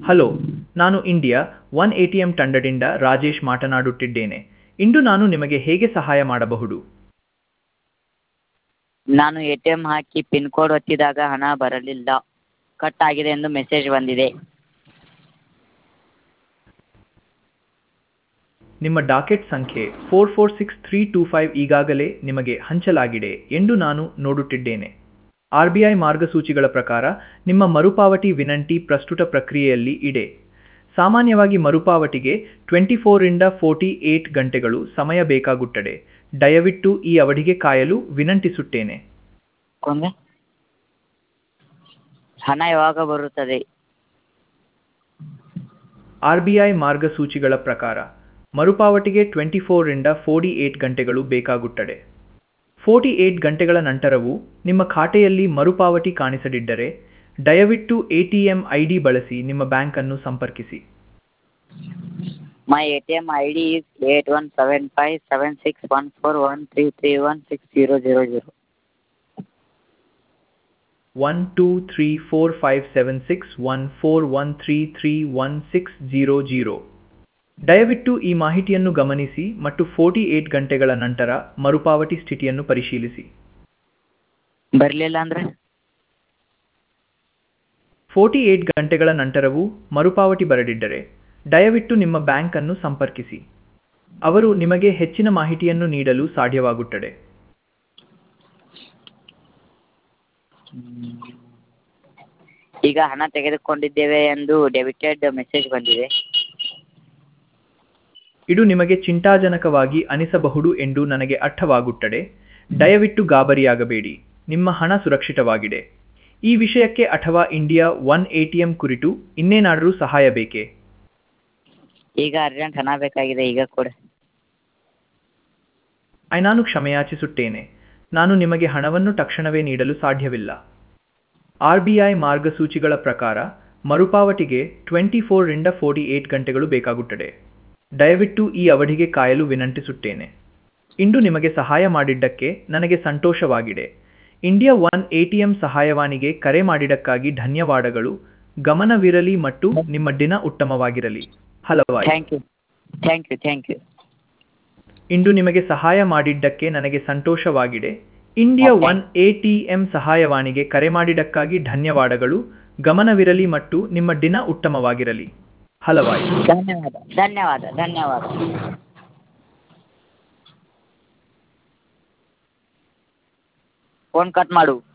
Hello ನಾನು India one A T M ತಂಡದಿಂದ ರಾಜೇಶ್ ಮಾತನಾಡುತ್ತಿದ್ದೇನೆ ಇಂದು ನಾನು ನಿಮಗೆ ಹೇಗೆ ಸಹಾಯ ಮಾಡಬಹುದು ನಾನು ಎ ಟಿ ಎಮ್ ಹಾಕಿ ಪಿನ್ ಕೋಡ್ ಒತ್ತಿದಾಗ ಹಣ ಬರಲಿಲ್ಲ ಕಟ್ ಆಗಿದೆ ಎಂದು ಮೆಸೇಜ್ ಬಂದಿದೆ ನಿಮ್ಮ ಡಾಕೆಟ್ ಸಂಖ್ಯೆ four four six three two five ಈಗಾಗಲೇ ನಿಮಗೆ ಹಂಚಲಾಗಿದೆ ಎಂದು ನಾನು ನೋಡುತ್ತಿದ್ದೇನೆ ಆರ್ ಬಿ ಐ ಮಾರ್ಗಸೂಚಿಗಳ ಪ್ರಕಾರ ನಿಮ್ಮ ಮರುಪಾವತಿ ವಿನಂತಿ ಪ್ರಸ್ತುತ ಪ್ರಕ್ರಿಯೆಯಲ್ಲಿ ಇದೆ ಸಾಮಾನ್ಯವಾಗಿ ಮರುಪಾವತಿಗೆ ಟ್ವೆಂಟಿ ಫೋರಿಂದ ಫೋರ್ಟಿ ಏಟ್ ಗಂಟೆಗಳು ಸಮಯ ಬೇಕಾಗುತ್ತದೆ ದಯವಿಟ್ಟು ಈ ಅವಧಿಗೆ ಕಾಯಲು ವಿನಂತಿಸುತ್ತೇನೆ ಕೊಂದೆ ಹಣ ಯಾವಾಗ ಬರುತ್ತದೆ ಆರ್ ಬಿ ಐ ಮಾರ್ಗಸೂಚಿಗಳ ಪ್ರಕಾರ ಮರುಪಾವತಿಗೆ ಟ್ವೆಂಟಿ ಫೋರಿಂದ ಫೋರ್ಟಿ ಏಟ್ ಗಂಟೆಗಳು ಬೇಕಾಗುತ್ತದೆ ಫೋರ್ಟಿ ಏಟ್ ಗಂಟೆಗಳ ನಂತರವೂ ನಿಮ್ಮ ಖಾತೆಯಲ್ಲಿ ಮರುಪಾವತಿ ಕಾಣಿಸದಿದ್ದರೆ ದಯವಿಟ್ಟು A T M I D ಬಳಸಿ ನಿಮ್ಮ ಬ್ಯಾಂಕನ್ನು ಸಂಪರ್ಕಿಸಿ my A T M I D is eight one seven five seven six one four one three three one six zero zero zero one two three four five seven six one four one three three one six zero zero ದಯವಿಟ್ಟು ಈ ಮಾಹಿತಿಯನ್ನು ಗಮನಿಸಿ ಮತ್ತು forty eight ಗಂಟೆಗಳ ನಂತರ ಮರುಪಾವತಿ ಸ್ಥಿತಿಯನ್ನು ಪರಿಶೀಲಿಸಿ ಬರಲಿಲ್ಲ ಅಂದರೆ ಫೋರ್ಟಿ ಏಟ್ ಗಂಟೆಗಳ ನಂತರವೂ ಮರುಪಾವತಿ ಬರದಿದ್ದರೆ ದಯವಿಟ್ಟು ನಿಮ್ಮ ಬ್ಯಾಂಕನ್ನು ಸಂಪರ್ಕಿಸಿ ಅವರು ನಿಮಗೆ ಹೆಚ್ಚಿನ ಮಾಹಿತಿಯನ್ನು ನೀಡಲು ಸಾಧ್ಯವಾಗುತ್ತದೆ ಈಗ ಹಣ ತೆಗೆದುಕೊಂಡಿದ್ದೇವೆ ಎಂದು ಡೆಬಿಟೆಡ್ ಮೆಸೇಜ್ ಬಂದಿದೆ ಇದು ನಿಮಗೆ ಚಿಂತಾಜನಕವಾಗಿ ಅನಿಸಬಹುದು ಎಂದು ನನಗೆ ಅರ್ಥವಾಗುತ್ತದೆ ದಯವಿಟ್ಟು ಗಾಬರಿಯಾಗಬೇಡಿ ನಿಮ್ಮ ಹಣ ಸುರಕ್ಷಿತವಾಗಿದೆ ಈ ವಿಷಯಕ್ಕೆ ಅಥವಾ India one A T M ಕುರಿತು ಇನ್ನೇನಾದರೂ ಸಹಾಯ ಬೇಕೇ ಈಗ ಅರ್ಜೆಂಟ್ ಹಣ ಬೇಕಾಗಿದೆ ಈಗ ಕೊಡಿ ಐ ನಾನು ಕ್ಷಮೆಯಾಚಿಸುತ್ತೇನೆ ನಾನು ನಿಮಗೆ ಹಣವನ್ನು ತಕ್ಷಣವೇ ನೀಡಲು ಸಾಧ್ಯವಿಲ್ಲ ಆರ್ ಬಿ ಐ ಮಾರ್ಗಸೂಚಿಗಳ ಪ್ರಕಾರ ಮರುಪಾವತಿಗೆ ಟ್ವೆಂಟಿ ಫೋರ್ರಿಂದ ಫೋರ್ಟಿ ಏಟ್ ಗಂಟೆಗಳು ಬೇಕಾಗುತ್ತದೆ ದಯವಿಟ್ಟು ಈ ಅವಧಿಗೆ ಕಾಯಲು ವಿನಂತಿಸುತ್ತೇನೆ ಇಂದು ನಿಮಗೆ ಸಹಾಯ ಮಾಡಿದ್ದಕ್ಕೆ ನನಗೆ ಸಂತೋಷವಾಗಿದೆ India one A T M ಸಹಾಯವಾಣಿಗೆ ಕರೆ ಮಾಡಿದ್ದಕ್ಕಾಗಿ ಧನ್ಯವಾದಗಳು ಗಮನವಿರಲಿ ಮತ್ತು ನಿಮ್ಮ ದಿನ ಉತ್ತಮವಾಗಿರಲಿ ಹಲವಾರು thank you thank you thank you ಇಂದು ನಿಮಗೆ ಸಹಾಯ ಮಾಡಿದ್ದಕ್ಕೆ ನನಗೆ ಸಂತೋಷವಾಗಿದೆ India Okay. One A T M ಸಹಾಯವಾಣಿಗೆ ಕರೆ ಮಾಡಿದ್ದಕ್ಕಾಗಿ ಧನ್ಯವಾದಗಳು ಗಮನವಿರಲಿ ಮತ್ತು ನಿಮ್ಮ ದಿನ ಉತ್ತಮವಾಗಿರಲಿ ಹಲವಾರು ಧನ್ಯವಾದ ಧನ್ಯವಾದ ಧನ್ಯವಾದ ಫೋನ್ ಕಟ್ ಮಾಡು